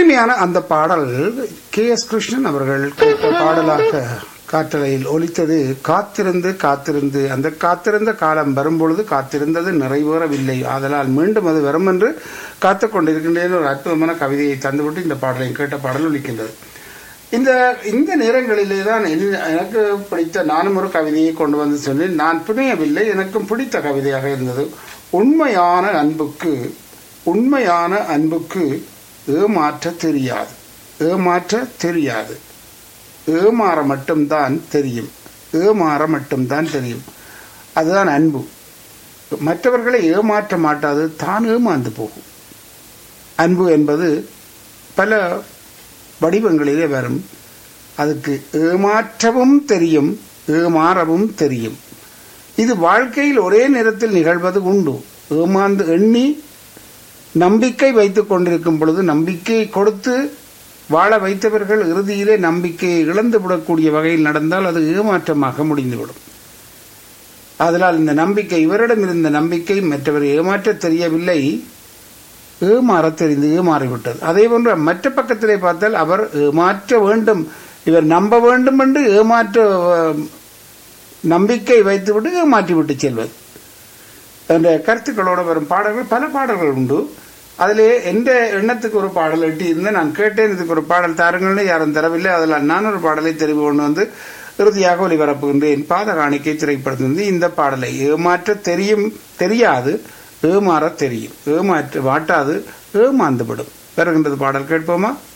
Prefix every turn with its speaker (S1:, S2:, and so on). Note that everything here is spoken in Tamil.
S1: இனிமையான அந்த பாடல் கே எஸ் கிருஷ்ணன் அவர்கள் கேட்ட பாடலாக காற்றலையில் ஒலித்தது காத்திருந்து காத்திருந்து அந்த காத்திருந்த காலம் வரும்பொழுது காத்திருந்தது நிறைவேறவில்லை ஆதலால் மீண்டும் அது வரும் என்று காத்துக் கொண்டிருக்கின்றேன் ஒரு அற்புதமான கவிதையை தந்துவிட்டு இந்த பாடலை கேட்ட பாடல் ஒலிக்கின்றது இந்த இந்த நேரங்களிலே தான் என்ன- எனக்கு பிடித்த நானும் ஒரு கவிதையை கொண்டு வந்து சொன்னேன் நான் புனையவில்லை எனக்கும் பிடித்த கவிதையாக இருந்தது உண்மையான அன்புக்கு உண்மையான அன்புக்கு ஏமாற்ற தெரியாது ஏமாற்ற தெரியாது ஏமாற மட்டும்தான் தெரியும் ஏமாற மட்டும்தான் தெரியும் அதுதான் அன்பு மற்றவர்களை ஏமாற்ற மாட்டாது தான் ஏமாந்து போகும் அன்பு என்பது பல வடிவங்களிலே வரும் அதுக்கு ஏமாற்றவும் தெரியும் ஏமாறவும் தெரியும் இது வாழ்க்கையில் ஒரே நேரத்தில் நிகழ்வது உண்டு ஏமாந்து எண்ணி நம்பிக்கை வைத்துக் கொண்டிருக்கும் பொழுது நம்பிக்கையை கொடுத்து வாழ வைத்தவர்கள் இறுதியிலே நம்பிக்கையை இழந்து விடக்கூடிய வகையில் நடந்தால் அது ஏமாற்றமாக முடிந்துவிடும் அதனால் இந்த நம்பிக்கை இவரிடம் இருந்த நம்பிக்கை மற்றவர் ஏமாற்ற தெரியவில்லை ஏமாற தெரிந்து ஏமாறிவிட்டது அதே போன்று மற்ற பக்கத்திலே பார்த்தால் அவர் ஏமாற்ற வேண்டும் இவர் நம்ப வேண்டும் என்று ஏமாற்ற அஹ், நம்பிக்கை வைத்துவிட்டு ஏமாற்றி விட்டு செல்வது என்ற கருத்துக்களோடு வரும் பாடல்கள் பல பாடல்கள் உண்டு அதிலே எந்த எண்ணத்துக்கு ஒரு பாடல் எட்டி இருந்து நான் கேட்டேன் இதுக்கு ஒரு பாடல் தாருங்கள்னு யாரும் தரவில்லை அதில் நான் ஒரு பாடலை தெரிவு கொண்டு வந்து இறுதியாக ஒளிபரப்புகின்றேன் பாத காணிக்கை திரைப்படத்திலிருந்து இந்த பாடலை ஏமாற்ற தெரியும் தெரியாது ஏமாற தெரியும் ஏமாற்ற வாட்டாது ஏமாந்துவிடும் வருகின்றது பாடல் கேட்போமா